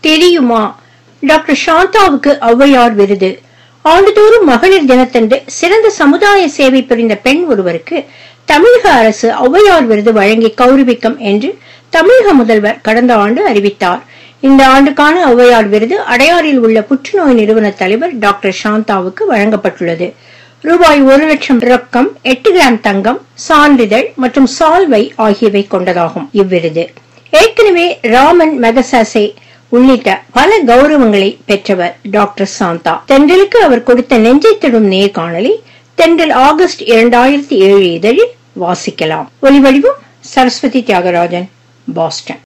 தெரியுமா டாக்டர் சாந்தாவுக்கு ஔவையார் விருது ஆண்டுதோறும் மகளிர் தினத்தன்று சிறந்த சமுதாய சேவை புரிந்த பெண் ஒருவருக்கு தமிழக அரசு ஔவையார் விருது வழங்கி கௌரவிக்கும் என்று தமிழக முதல்வர் கடந்த ஆண்டு அறிவித்தார் இந்த ஆண்டுக்கான ஔவையார் விருது அடையாறில் உள்ள புற்றுநோய் நிறுவன தலைவர் டாக்டர் சாந்தாவுக்கு வழங்கப்பட்டுள்ளது ரூபாய் ஒரு லட்சம் ரொக்கம் எட்டு கிராம் தங்கம் சான்றிதழ் மற்றும் சால்வை ஆகியவை கொண்டதாகும் இவ்விருது ஏற்கனவே ராமன் மெகசாசே உள்ளிட்ட பல கௌரவங்களை பெற்றவர் டாக்டர் சாந்தா தென்றலுக்கு அவர் கொடுத்த நெஞ்சை தொடும் நேர்காணலை தென்றல் ஆகஸ்ட் இரண்டாயிரத்தி ஏழு இதழில் வாசிக்கலாம் ஒலிவடிவம் சரஸ்வதி தியாகராஜன் பாஸ்டன்